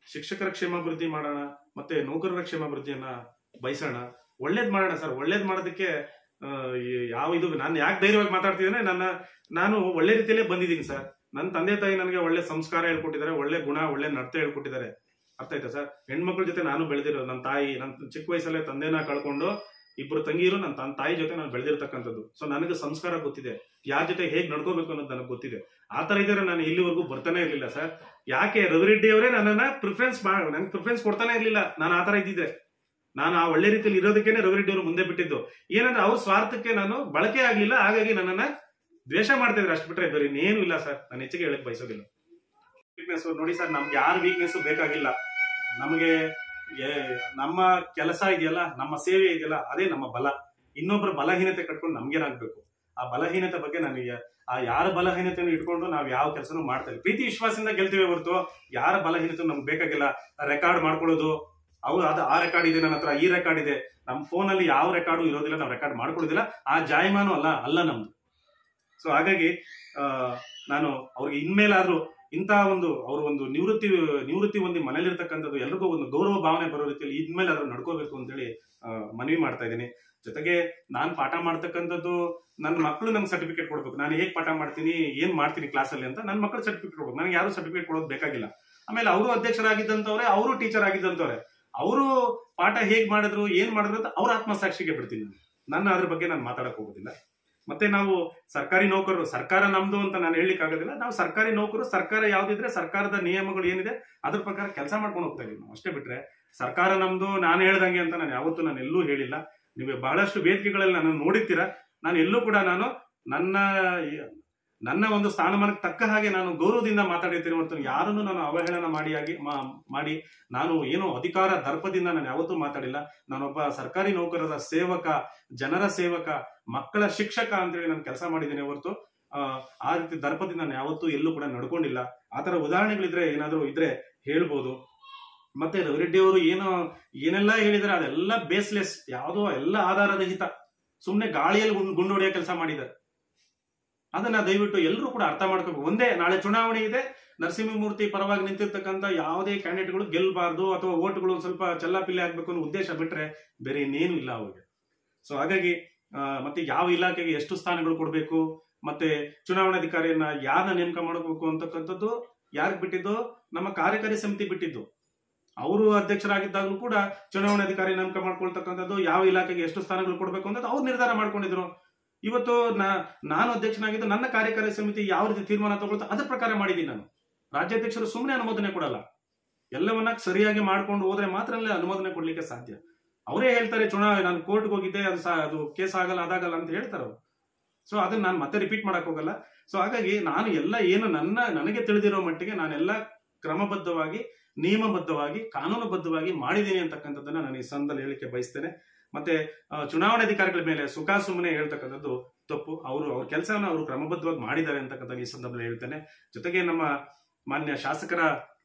ಶಿಕ್ಷಕರ ಕ್ಷೇಮಾಭಿವೃದ್ಧಿ ಮಾಡೋಣ ಮತ್ತೆ ನೌಕರರ ಕ್ಷೇಮಾಭಿವೃದ್ಧಿಯನ್ನ ಬಯಸೋಣ ಒಳ್ಳೇದ್ ಮಾಡೋಣ ಸರ್ ಒಳ್ಳೇದ್ ಮಾಡೋದಕ್ಕೆ ಆ, ಈ- ಯಾವ ಇದು ನಾನು ಯಾಕೆ ಧೈರ್ಯವಾಗಿ ಮಾತಾಡ್ತಿದ್ದೇನೆ ನನ್ನ ನಾನು ಒಳ್ಳೆ ರೀತಿಯಲ್ಲೇ ಬಂದಿದ್ದೀನಿ ಸರ್ ನನ್ನ ತಂದೆ ತಾಯಿ ನನಗೆ ಒಳ್ಳೆ ಸಂಸ್ಕಾರ ಹೇಳ್ಕೊಟ್ಟಿದ್ದಾರೆ ಒಳ್ಳೆ ಗುಣ ಒಳ್ಳೆ ನಡತೆ ಹೇಳ್ಕೊಟ್ಟಿದ್ದಾರೆ ಅರ್ಥ ಆಯ್ತಾ ಸರ್ ಹೆಣ್ಮಕ್ಳ ಜೊತೆ ನಾನು ಬೆಳೆದಿರೋದು ನನ್ನ ತಾಯಿ ನನ್ನ ಚಿಕ್ಕ ವಯಸ್ಸಲ್ಲೇ ತಂದೆನ ಕಳ್ಕೊಂಡು ಇಬ್ಬರು ತಂಗಿರು ನನ್ನ ತನ್ನ ತಾಯಿ ಜೊತೆ ನಾನು ಬೆಳೆದಿರ್ತಕ್ಕಂಥದ್ದು ಸೊ ನನಗೆ ಸಂಸ್ಕಾರ ಗೊತ್ತಿದೆ ಯಾರ ಜೊತೆ ಹೇಗೆ ನಡ್ಕೋಬೇಕು ಅನ್ನೋದು ನನಗೆ ಗೊತ್ತಿದೆ ಆ ತರ ಇದ್ರೆ ನಾನು ಇಲ್ಲಿವರೆಗೂ ಬರ್ತಾನೆ ಇರ್ಲಿಲ್ಲ ಸರ್ ಯಾಕೆ ರವಿರೆಡ್ಡಿ ಅವರೇ ನನ್ನನ್ನ ಪ್ರಿಫರೆನ್ಸ್ ನಂಗೆ ಪ್ರಿಫರೆನ್ಸ್ ಕೊಡ್ತಾನೆ ಇರ್ಲಿಲ್ಲ ನಾನು ಆ ತರ ಇದ್ದಿದ್ದೆ ನಾನು ಆ ಒಳ್ಳೆ ರೀತಿಯಲ್ಲಿ ಇರೋದಕ್ಕೇನೆ ರವಿರೆಡ್ಡಿ ಅವರು ಮುಂದೆ ಬಿಟ್ಟಿದ್ದು ಏನಂದ್ರೆ ಅವ್ರ ಸ್ವಾರ್ಥಕ್ಕೆ ನಾನು ಬಳಕೆ ಆಗ್ಲಿಲ್ಲ ಹಾಗಾಗಿ ನನ್ನನ್ನ ದ್ವೇಷ ಮಾಡ್ತಾ ಇದ್ರೆ ಅಷ್ಟು ಬಿಟ್ರೆ ಬೇರೆ ಇನ್ನೇನು ಇಲ್ಲ ಸರ್ ನಾನು ಹೆಚ್ಚಿಗೆ ಹೇಳಕ್ ಬಯಸೋದಿಲ್ಲ ವೀಕ್ನೆಸ್ ನೋಡಿ ಸರ್ ನಮ್ಗೆ ಯಾರ ವೀಕ್ನೆಸ್ ಬೇಕಾಗಿಲ್ಲ ನಮಗೆ ಏ- ನಮ್ಮ ಕೆಲಸ ಇದೆಯಲ್ಲ ನಮ್ಮ ಸೇವೆ ಇದೆಯಲ್ಲ ಅದೇ ನಮ್ಮ ಬಲ ಇನ್ನೊಬ್ಬರ ಬಲಹೀನತೆ ಕಟ್ಕೊಂಡು ನಮ್ಗೇನಾಗ್ಬೇಕು ಆ ಬಲಹೀನತೆ ಬಗ್ಗೆ ನನಗೆ ಆ ಯಾರ ಬಲಹೀನತೆಯನ್ನು ಇಟ್ಕೊಂಡು ನಾವು ಯಾವ ಕೆಲಸನೂ ಮಾಡ್ತಾ ಇಲ್ಲ ಪ್ರೀತಿ ವಿಶ್ವಾಸದಿಂದ ಗೆಲ್ತೀವಿ ಹೊರತು ಯಾರ ಬಲಹೀನತೆ ನಮ್ಗೆ ಬೇಕಾಗಿಲ್ಲ ರೆಕಾರ್ಡ್ ಮಾಡ್ಕೊಳ್ಳೋದು ಅವ್ರು ಅದು ಆ ರೆಕಾರ್ಡ್ ಇದೆ ನನ್ನ ಹತ್ರ ಈ ರೆಕಾರ್ಡ್ ಇದೆ ನಮ್ಮ ಫೋನಲ್ಲಿ ಯಾವ ರೆಕಾರ್ಡು ಇರೋದಿಲ್ಲ ನಾವು ರೆಕಾರ್ಡ್ ಮಾಡ್ಕೊಳ್ಳೋದಿಲ್ಲ ಆ ಜಾಯಮಾನು ಅಲ್ಲ ಅಲ್ಲ ನಮ್ದು ಸೊ ಹಾಗಾಗಿ ಆ, ನಾನು ಅವ್ರಿಗೆ ಇನ್ಮೇಲಾದ್ರೂ ಇಂಥ ಒಂದು ಅವ್ರ ಒಂದು ನಿವೃತ್ತಿ ನಿವೃತ್ತಿ ಹೊಂದಿ ಮನೇಲಿರ್ತಕ್ಕಂಥದ್ದು ಎಲ್ರಿಗೂ ಒಂದು ಗೌರವ ಭಾವನೆ ಬರೋ ರೀತಿಯಲ್ಲಿ ಇನ್ಮೇಲೆ ಆದ್ರೂ ನಡ್ಕೋಬೇಕು ಅಂತೇಳಿ ಆ, ಮನವಿ ಮಾಡ್ತಾ ಇದ್ದೀನಿ ಜೊತೆಗೆ ನಾನು ಪಾಠ ಮಾಡ್ತಕ್ಕಂಥದ್ದು ನನ್ನ ಮಕ್ಕಳು ನಂಗೆ ಸರ್ಟಿಫಿಕೇಟ್ ಕೊಡ್ಬೇಕು ನಾನು ಹೇಗೆ ಪಾಠ ಮಾಡ್ತೀನಿ ಏನ್ ಮಾಡ್ತೀನಿ ಕ್ಲಾಸಲ್ಲಿ ಅಂತ ನನ್ನ ಮಕ್ಕಳು ಸರ್ಟಿಫಿಕೇಟ್ ಕೊಡ್ಬೇಕು ನನಗೆ ಯಾರು ಸರ್ಟಿಫಿಕೇಟ್ ಕೊಡೋದು ಬೇಕಾಗಿಲ್ಲ ಆಮೇಲೆ ಅವರು ಅಧ್ಯಕ್ಷರಾಗಿದ್ದಂಥವ್ರೆ ಅವರು ಟೀಚರ್ ಆಗಿದ್ದಂಥವ್ರೆ ಅವರು ಪಾಠ ಹೇಗ್ ಮಾಡಿದ್ರು ಏನ್ ಮಾಡಿದ್ರು ಅಂತ ಅವ್ರ ಆತ್ಮಸಾಕ್ಷಿಗೆ ಬಿಡ್ತೀನಿ ನಾನು ನನ್ನ ಅದ್ರ ಬಗ್ಗೆ ನಾನು ಮಾತಾಡಕ್ ಹೋಗೋದಿಲ್ಲ ಮತ್ತೆ ನಾವು ಸರ್ಕಾರಿ ನೌಕರರು ಸರ್ಕಾರ ನಮ್ದು ಅಂತ ನಾನು ಹೇಳಲಿಕ್ಕೆ ಆಗೋದಿಲ್ಲ ನಾವು ಸರ್ಕಾರಿ ನೌಕರು ಸರ್ಕಾರ ಯಾವ್ದಿದ್ರೆ ಸರ್ಕಾರದ ನಿಯಮಗಳು ಏನಿದೆ ಅದ್ರ ಪ್ರಕಾರ ಕೆಲಸ ಮಾಡ್ಕೊಂಡು ಹೋಗ್ತಾ ಇದೀವಿ ನಾವು ಅಷ್ಟೇ ಬಿಟ್ರೆ ಸರ್ಕಾರ ನಮ್ದು ನಾನು ಹೇಳ್ದಂಗೆ ಅಂತ ನಾನು ಯಾವತ್ತೂ ನಾನು ಎಲ್ಲೂ ಹೇಳಿಲ್ಲ ನೀವು ಬಹಳಷ್ಟು ವೇದಿಕೆಗಳಲ್ಲಿ ನಾನು ನೋಡಿರ್ತೀರಾ ನಾನು ಎಲ್ಲೂ ಕೂಡ ನಾನು ನನ್ನ ನನ್ನ ಒಂದು ಸ್ಥಾನಮಾನಕ್ಕೆ ತಕ್ಕ ಹಾಗೆ ನಾನು ಗೌರವದಿಂದ ಮಾತಾಡಿರ್ತೀನಿ ಹೊರತು ಯಾರನ್ನು ನಾನು ಅವಹೇಳನ ಮಾಡಿ ಆಗಿ ಮಾ- ಮಾಡಿ ನಾನು ಏನೋ ಅಧಿಕಾರ ದರ್ಪದಿಂದ ನಾನು ಯಾವತ್ತೂ ಮಾತಾಡಿಲ್ಲ ನಾನೊಬ್ಬ ಸರ್ಕಾರಿ ನೌಕರರ ಸೇವಕ ಜನರ ಸೇವಕ ಮಕ್ಕಳ ಶಿಕ್ಷಕ ಅಂತೇಳಿ ನಾನು ಕೆಲಸ ಮಾಡಿದ್ದೀನಿ ಹೊರತು ಆ, ಆ ರೀತಿ ದರ್ಪದಿಂದ ನಾನು ಯಾವತ್ತೂ ಎಲ್ಲೂ ಕೂಡ ನಡ್ಕೊಂಡಿಲ್ಲ ಆ ತರ ಉದಾಹರಣೆಗಳಿದ್ರೆ ಏನಾದರೂ ಇದ್ರೆ ಹೇಳ್ಬೋದು ಮತ್ತೆ ರವಿರೆಡ್ಡಿ ಅವರು ಏನೋ ಏನೆಲ್ಲ ಹೇಳಿದಾರೆ ಅದೆಲ್ಲ ಬೇಸ್ಲೆಸ್ ಯಾವುದೋ ಎಲ್ಲ ಆಧಾರರಹಿತ ಸುಮ್ಮನೆ ಗಾಳಿಯಲ್ಲಿ ಗುಂಡ್- ಗುಂಡು ಹೊಡೆಯೋ ಕೆಲಸ ಮಾಡಿದ್ದಾರೆ ಅದನ್ನ ದಯವಿಟ್ಟು ಎಲ್ಲರೂ ಕೂಡ ಅರ್ಥ ಮಾಡ್ಕೋಬೇಕು ಒಂದೇ ನಾಳೆ ಚುನಾವಣೆ ಇದೆ ನರಸಿಂಹಮೂರ್ತಿ ಪರವಾಗಿ ನಿಂತಿರ್ತಕ್ಕಂಥ ಯಾವುದೇ ಕ್ಯಾಂಡಿಡೇಟ್ಗಳು ಗೆಲ್ಲಬಾರ್ದು ಅಥವಾ ಓಟ್ಗಳು ಒಂದ್ ಸ್ವಲ್ಪ ಚೆಲ್ಲಾಪಿಲ್ಲಿ ಆಗ್ಬೇಕು ಅನ್ನೋ ಉದ್ದೇಶ ಬಿಟ್ರೆ ಬೇರೆ ಇನ್ನೇನು ಇಲ್ಲ ಅವ್ರಿಗೆ ಸೊ ಹಾಗಾಗಿ ಆ, ಮತ್ತೆ ಯಾವ ಇಲಾಖೆಗೆ ಎಷ್ಟು ಸ್ಥಾನಗಳು ಕೊಡಬೇಕು ಮತ್ತೆ ಚುನಾವಣಾಧಿಕಾರಿಯನ್ನ ಯಾರನ್ನ ನೇಮಕ ಮಾಡಬೇಕು ಅಂತಕ್ಕಂಥದ್ದು ಯಾರಿಗೆ ಬಿಟ್ಟಿದ್ದು ನಮ್ಮ ಕಾರ್ಯಕಾರಿ ಸಮಿತಿ ಬಿಟ್ಟಿದ್ದು ಅವರು ಅಧ್ಯಕ್ಷರಾಗಿದ್ದಾಗಲೂ ಕೂಡ ಚುನಾವಣಾಧಿಕಾರಿ ನೇಮಕ ಮಾಡ್ಕೊಳ್ತಕ್ಕಂಥದ್ದು ಯಾವ ಇಲಾಖೆಗೆ ಎಷ್ಟು ಸ್ಥಾನಗಳು ಕೊಡಬೇಕು ಅಂತ ಅವ್ರು ನಿರ್ಧಾರ ಮಾಡ್ಕೊಂಡಿದ್ರು ಇವತ್ತು ನಾ- ನಾನು ಅಧ್ಯಕ್ಷನಾಗಿದ್ದು ನನ್ನ ಕಾರ್ಯಕಾರಿ ಸಮಿತಿ ಯಾವ ರೀತಿ ತೀರ್ಮಾನ ತಗೊಳ್ತಾ ಅದ್ರ ಪ್ರಕಾರ ಮಾಡಿದ್ದೀನಿ ನಾನು ರಾಜ್ಯಾಧ್ಯಕ್ಷರು ಸುಮ್ಮನೆ ಅನುಮೋದನೆ ಕೊಡಲ್ಲ ಎಲ್ಲವನ್ನ ಸರಿಯಾಗಿ ಮಾಡ್ಕೊಂಡು ಹೋದ್ರೆ ಮಾತ್ರ ಅನುಮೋದನೆ ಕೊಡ್ಲಿಕ್ಕೆ ಸಾಧ್ಯ ಅವರೇ ಹೇಳ್ತಾರೆ ಚುನಾವಣೆ ನಾನು ಕೋರ್ಟ್ಗೆ ಹೋಗಿದ್ದೆ ಅದು ಸಾ ಅದು ಕೇಸ್ ಆಗಲ್ಲ ಅದಾಗಲ್ಲ ಅಂತ ಹೇಳ್ತಾರೆ ಅವರು ಸೊ ಅದನ್ನ ನಾನು ಮತ್ತೆ ರಿಪೀಟ್ ಮಾಡಕ್ ಹೋಗಲ್ಲ ಸೊ ಹಾಗಾಗಿ ನಾನು ಎಲ್ಲ ಏನು ನನ್ನ ನನಗೆ ತಿಳಿದಿರೋ ಮಟ್ಟಿಗೆ ನಾನೆಲ್ಲ ಕ್ರಮಬದ್ಧವಾಗಿ ನಿಯಮಬದ್ಧವಾಗಿ ಕಾನೂನುಬದ್ಧವಾಗಿ ಮಾಡಿದ್ದೀನಿ ಅಂತಕ್ಕಂಥದ್ದನ್ನ ನಾನು ಈ ಸಂದರ್ಭದಲ್ಲಿ ಹೇಳಿಕೆ ಬಯಸ್ತೇನೆ ಮತ್ತೆ ಆ, ಚುನಾವಣಾಧಿಕಾರಿಗಳ ಮೇಲೆ ಸುಖ ಸುಮ್ಮನೆ ಹೇಳ್ತಕ್ಕಂಥದ್ದು ತಪ್ಪು ಅವರು ಅವ್ರ ಕೆಲಸವನ್ನು ಅವರು ಕ್ರಮಬದ್ಧವಾಗಿ ಮಾಡಿದ್ದಾರೆ ಅಂತಕ್ಕಂಥ ಈ ಸಂದರ್ಭದಲ್ಲಿ ಹೇಳ್ತೇನೆ ಜೊತೆಗೆ ನಮ್ಮ ಮಾನ್ಯ ಶಾಸಕರ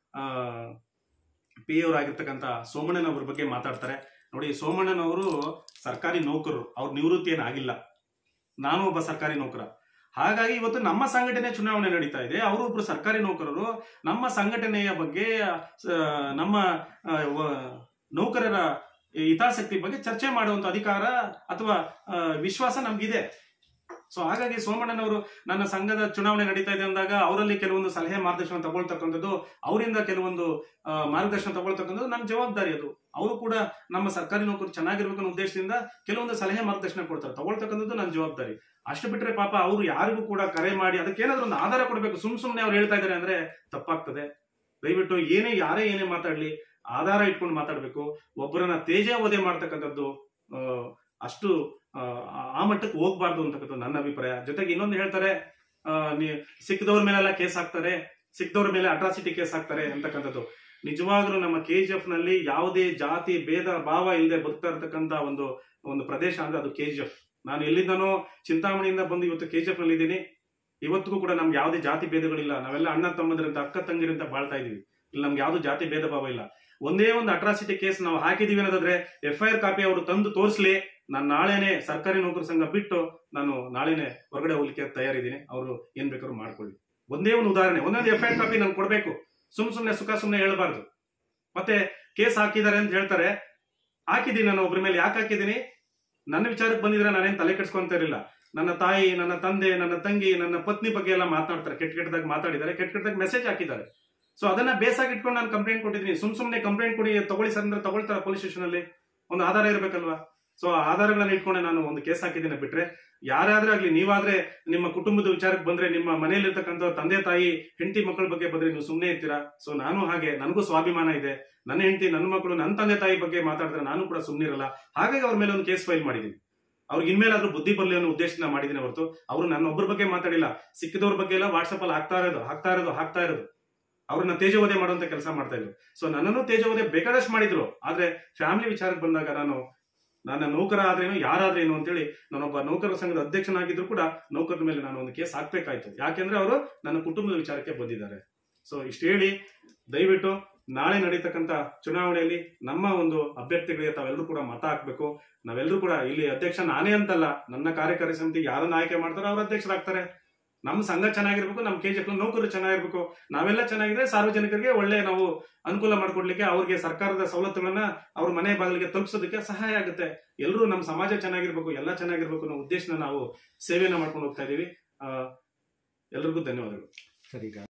ಪಿ ಅವರಾಗಿರ್ತಕ್ಕಂಥ ಸೋಮಣ್ಣನವ್ರ ಬಗ್ಗೆ ಮಾತಾಡ್ತಾರೆ ನೋಡಿ ಸೋಮಣ್ಣನವರು ಸರ್ಕಾರಿ ನೌಕರರು ಅವ್ರ ನಿವೃತ್ತಿ ಏನಾಗಿಲ್ಲ ನಾನು ಒಬ್ಬ ಸರ್ಕಾರಿ ನೌಕರ ಹಾಗಾಗಿ ಇವತ್ತು ನಮ್ಮ ಸಂಘಟನೆ ಚುನಾವಣೆ ನಡೀತಾ ಇದೆ ಅವರು ಒಬ್ರು ಸರ್ಕಾರಿ ನೌಕರರು ನಮ್ಮ ಸಂಘಟನೆಯ ಬಗ್ಗೆ ಆ, ನಮ್ಮ ಆ, ವ- ನೌಕರರ ಹಿತಾಸಕ್ತಿ ಬಗ್ಗೆ ಚರ್ಚೆ ಮಾಡುವಂತ ಅಧಿಕಾರ ಅಥವಾ ಆ, ವಿಶ್ವಾಸ ನಮ್ಗಿದೆ ಸೊ ಹಾಗಾಗಿ ಸೋಮಣ್ಣನವರು ನನ್ನ ಸಂಘದ ಚುನಾವಣೆ ನಡೀತಾ ಇದೆ ಅಂದಾಗ ಅವರಲ್ಲಿ ಕೆಲವೊಂದು ಸಲಹೆ ಮಾರ್ಗದರ್ಶನ ತಗೊಳ್ತಕ್ಕಂಥದ್ದು ಅವರಿಂದ ಕೆಲವೊಂದು ಆ, ಮಾರ್ಗದರ್ಶನ ತಗೊಳ್ತಕ್ಕಂಥದ್ದು ನನ್ನ ಜವಾಬ್ದಾರಿ ಅದು ಅವರು ಕೂಡ ನಮ್ಮ ಸರ್ಕಾರಿ ನೌಕರು ಚೆನ್ನಾಗಿರ್ಬೇಕು ಅನ್ನೋ ಉದ್ದೇಶದಿಂದ ಕೆಲವೊಂದು ಸಲಹೆ ಮಾರ್ಗದರ್ಶನ ಕೊಡ್ತಾರೆ ತಗೊಳ್ತಕ್ಕಂಥದ್ದು ನನ್ನ ಜವಾಬ್ದಾರಿ ಅಷ್ಟು ಬಿಟ್ರೆ ಪಾಪ ಅವರು ಯಾರಿಗೂ ಕೂಡ ಕರೆ ಮಾಡಿ ಅದಕ್ಕೆ ಏನಾದ್ರು ಒಂದು ಆಧಾರ ಕೊಡಬೇಕು ಸುಮ್ ಸುಮ್ನೆ ಅವ್ರು ಹೇಳ್ತಾ ಇದ್ದಾರೆ ಅಂದ್ರೆ ತಪ್ಪಾಗ್ತದೆ ದಯವಿಟ್ಟು ಏನೇ ಯಾರೇ ಏನೇ ಮಾತಾಡ್ಲಿ ಆಧಾರ ಇಟ್ಕೊಂಡು ಮಾತಾಡ್ಬೇಕು ಒಬ್ಬರನ್ನ ತೇಜಾವಧೆ ಮಾಡ್ತಕ್ಕಂಥದ್ದು ಆ, ಅಷ್ಟು ಆ, ಆ ಮಟ್ಟಕ್ಕೆ ಹೋಗ್ಬಾರ್ದು ಅಂತಕ್ಕಂಥದ್ದು ನನ್ನ ಅಭಿಪ್ರಾಯ ಜೊತೆಗೆ ಇನ್ನೊಂದು ಹೇಳ್ತಾರೆ ಆ, ನೀ- ಸಿಕ್ಕಿದವ್ರ ಮೇಲೆಲ್ಲ ಕೇಸ್ ಹಾಕ್ತಾರೆ ಸಿಕ್ಕಿದವ್ರ ಮೇಲೆ ಅಟ್ರಾಸಿಟಿ ಕೇಸ್ ಹಾಕ್ತಾರೆ ಅಂತಕ್ಕಂಥದ್ದು ನಿಜವಾಗ್ಲೂ ನಮ್ಮ ಕೆ ಜಿ ಎಫ್ ನಲ್ಲಿ ಯಾವುದೇ ಜಾತಿ ಭೇದ ಭಾವ ಇಲ್ಲದೆ ಬದುಕ್ತಾ ಇರ್ತಕ್ಕಂಥ ಒಂದು ಒಂದು ಪ್ರದೇಶ ಅಂದ್ರೆ ಅದು ಕೆ ಜಿ ಎಫ್ ನಾನು ಎಲ್ಲಿಂದನೋ ಚಿಂತಾಮಣಿಯಿಂದ ಬಂದು ಇವತ್ತು ಕೆ ಜಿ ಎಫ್ ನಲ್ಲಿ ಇದ್ದೀನಿ ಇವತ್ತಿಗೂ ಕೂಡ ನಮ್ಗೆ ಯಾವುದೇ ಜಾತಿ ಭೇದಗಳಿಲ್ಲ ನಾವೆಲ್ಲ ಅಣ್ಣ ತಮ್ಮಂದಿರಂತ ಅಕ್ಕ ತಂಗಿರಂತ ಬಾಳ್ತಾ ಇದೀವಿ ಇಲ್ಲಿ ನಮ್ಗೆ ಯಾವ್ದು ಜಾತಿ ಭೇದ ಭಾವ ಇಲ್ಲ ಒಂದೇ ಒಂದು ಅಟ್ರಾಸಿಟಿ ಕೇಸ್ ನಾವು ಹಾಕಿದೀವಿ ಅನ್ನೋದಾದ್ರೆ ಎಫ್ ಐ ಆರ್ ಕಾಪಿ ಅವರು ತಂದು ತೋರಿಸ್ಲಿ ನಾನು ನಾಳೆನೆ ಸರ್ಕಾರಿ ನೌಕರ ಸಂಘ ಬಿಟ್ಟು ನಾನು ನಾಳೆನೆ ಹೊರಗಡೆ ಹೋಗ್ಲಿಕ್ಕೆ ತಯಾರಿದ್ದೀನಿ ಅವರು ಏನ್ ಬೇಕಾದ್ರೂ ಮಾಡ್ಕೊಳ್ಳಿ ಒಂದೇ ಒಂದು ಉದಾಹರಣೆ ಒಂದೊಂದು ಎಫ್ ಐ ಆರ್ ಕಾಪಿ ನಾನು ಕೊಡ್ಬೇಕು ಸುಮ್ ಸುಮ್ನೆ ಸುಖ ಸುಮ್ನೆ ಹೇಳ್ಬಾರ್ದು ಮತ್ತೆ ಕೇಸ್ ಹಾಕಿದ್ದಾರೆ ಅಂತ ಹೇಳ್ತಾರೆ ಹಾಕಿದ್ದೀನಿ ನಾನು ಒಬ್ಬರ ಮೇಲೆ ಯಾಕೆ ಹಾಕಿದ್ದೀನಿ ನನ್ನ ವಿಚಾರಕ್ಕೆ ಬಂದಿದ್ರೆ ನಾನೇನ್ ತಲೆ ಕೆಡ್ಸ್ಕೊಂತ ಇರಲಿಲ್ಲ ನನ್ನ ತಾಯಿ ನನ್ನ ತಂದೆ ನನ್ನ ತಂಗಿ ನನ್ನ ಪತ್ನಿ ಬಗ್ಗೆ ಎಲ್ಲ ಮಾತನಾಡ್ತಾರೆ ಕೆಟ್ಟ ಕೆಟ್ಟದಾಗ ಮಾತಾಡಿದ್ದಾರೆ ಕೆಟ್ಟ ಕೆಟ್ಟದಾಗ ಮೆಸೇಜ್ ಹಾಕಿದ್ದಾರೆ ಸೊ ಅದನ್ನ ಬೇಸಾಗಿ ಇಟ್ಕೊಂಡು ನಾನು ಕಂಪ್ಲೇಂಟ್ ಕೊಟ್ಟಿದ್ದೀನಿ ಸುಮ್ ಸುಮ್ನೆ ಕಂಪ್ಲೇಂಟ್ ಕೊಡಿ ತಗೊಳ್ಳಿ ಸರ್ ಅಂದ್ರೆ ತಗೊಳ್ತಾರ ಪೊಲೀಸ್ ಸ್ಟೇಷನ್ ಅಲ್ಲಿ ಒಂದು ಆಧಾರ ಇರಬೇಕಲ್ವಾ ಸೊ ಆ ಆಧಾರಗಳನ್ನ ಇಟ್ಕೊಂಡು ನಾನು ಒಂದು ಕೇಸ್ ಹಾಕಿದ್ದೀನಿ ಬಿಟ್ರೆ ಯಾರಾದ್ರೂ ಆಗ್ಲಿ ನೀವಾದ್ರೆ ನಿಮ್ಮ ಕುಟುಂಬದ ವಿಚಾರಕ್ಕೆ ಬಂದ್ರೆ ನಿಮ್ಮ ಮನೆಯಲ್ಲಿರ್ತಕ್ಕಂಥ ತಂದೆ ತಾಯಿ ಹೆಂಡತಿ ಮಕ್ಕಳ ಬಗ್ಗೆ ಬಂದ್ರೆ ನೀವು ಸುಮ್ಮನೆ ಇರ್ತೀರಾ ಸೊ ನಾನು ಹಾಗೆ ನನಗೂ ಸ್ವಾಭಿಮಾನ ಇದೆ ನನ್ನ ಹೆಂಡತಿ ನನ್ನ ಮಕ್ಕಳು ನನ್ನ ತಂದೆ ತಾಯಿ ಬಗ್ಗೆ ಮಾತಾಡಿದ್ರೆ ನಾನು ಕೂಡ ಸುಮ್ಮನಿರಲ್ಲ ಹಾಗಾಗಿ ಅವ್ರ ಮೇಲೆ ಒಂದು ಕೇಸ್ ಫೈಲ್ ಮಾಡಿದ್ದೀನಿ ಅವ್ರಿಗೆ ಇನ್ಮೇಲಾದ್ರೂ ಬುದ್ಧಿ ಬರಲಿ ಅನ್ನೋ ಉದ್ದೇಶದಿಂದ ಮಾಡಿದ್ದೀನಿ ಹೊರತು ಅವರು ನನ್ನ ಒಬ್ಬರ ಬಗ್ಗೆ ಮಾತಾಡಿಲ್ಲ ಸಿಕ್ಕಿದವ್ರ ಬಗ್ಗೆ ಎಲ್ಲ ವಾಟ್ಸಪ್ ಅಲ್ಲಿ ಹಾಕ್ತಾ ಇರೋದು ಹಾಕ್ತಾ ಇರೋದು ಹಾಕ್ತಾ ಇರೋದು ಅವ್ರನ್ನ ತೇಜೋವಧೆ ಮಾಡುವಂತ ಕೆಲಸ ಮಾಡ್ತಾ ಇದ್ರು ಸೊ ನನ್ನನ್ನು ತೇಜೋವಧೆ ಬೇಕಾದಷ್ಟು ಮಾಡಿದ್ರು ಆದ್ರೆ ಫ್ಯಾಮಿಲಿ ವಿಚಾರಕ್ಕೆ ಬಂದಾಗ ನಾನು ನನ್ನ ನೌಕರ ಆದ್ರೇನು ಯಾರಾದ್ರೇನು ಅಂತೇಳಿ ನಾನೊಬ್ಬ ನೌಕರ ಸಂಘದ ಅಧ್ಯಕ್ಷನಾಗಿದ್ರು ಕೂಡ ನೌಕರರ ಮೇಲೆ ನಾನು ಒಂದು ಕೇಸ್ ಹಾಕ್ಬೇಕಾಯ್ತು ಯಾಕೆಂದ್ರೆ ಅವರು ನನ್ನ ಕುಟುಂಬದ ವಿಚಾರಕ್ಕೆ ಬಂದಿದ್ದಾರೆ ಸೊ ಇಷ್ಟು ಹೇಳಿ ದಯವಿಟ್ಟು ನಾಳೆ ನಡೀತಕ್ಕಂತ ಚುನಾವಣೆಯಲ್ಲಿ ನಮ್ಮ ಒಂದು ಅಭ್ಯರ್ಥಿಗಳಿಗೆ ತಾವೆಲ್ಲರೂ ಕೂಡ ಮತ ಹಾಕ್ಬೇಕು ನಾವೆಲ್ಲರೂ ಕೂಡ ಇಲ್ಲಿ ಅಧ್ಯಕ್ಷ ನಾನೇ ಅಂತಲ್ಲ ನನ್ನ ಕಾರ್ಯಕಾರಿ ಸಮಿತಿ ಯಾರನ್ನ ಆಯ್ಕೆ ಮಾಡ್ತಾರೋ ಅವ್ರ ಅಧ್ಯಕ್ಷರಾಗ್ತಾರೆ ನಮ್ಮ ಸಂಘ ಚೆನ್ನಾಗಿರ್ಬೇಕು ನಮ್ಮ ಕೆ ಜಿ ನೌಕರರು ಚೆನ್ನಾಗಿರ್ಬೇಕು ನಾವೆಲ್ಲ ಚೆನ್ನಾಗಿದ್ರೆ ಸಾರ್ವಜನಿಕರಿಗೆ ಒಳ್ಳೆ ನಾವು ಅನುಕೂಲ ಮಾಡ್ಕೊಡ್ಲಿಕ್ಕೆ ಅವ್ರಿಗೆ ಸರ್ಕಾರದ ಸವಲತ್ತುಗಳನ್ನ ಅವ್ರ ಮನೆ ಬಾಗಿಲಿಗೆ ತಲುಪಿಸೋದಕ್ಕೆ ಸಹಾಯ ಆಗುತ್ತೆ ಎಲ್ಲರೂ ನಮ್ಮ ಸಮಾಜ ಚೆನ್ನಾಗಿರ್ಬೇಕು ಎಲ್ಲ ಚೆನ್ನಾಗಿರ್ಬೇಕು ಅನ್ನೋ ಉದ್ದೇಶನ ನಾವು ಸೇವೆಯನ್ನ ಮಾಡ್ಕೊಂಡು ಹೋಗ್ತಾ ಇದೀವಿ ಆ, ಎಲ್ರಿಗೂ ಧನ್ಯವಾದಗಳು ಸರ್ ಈಗ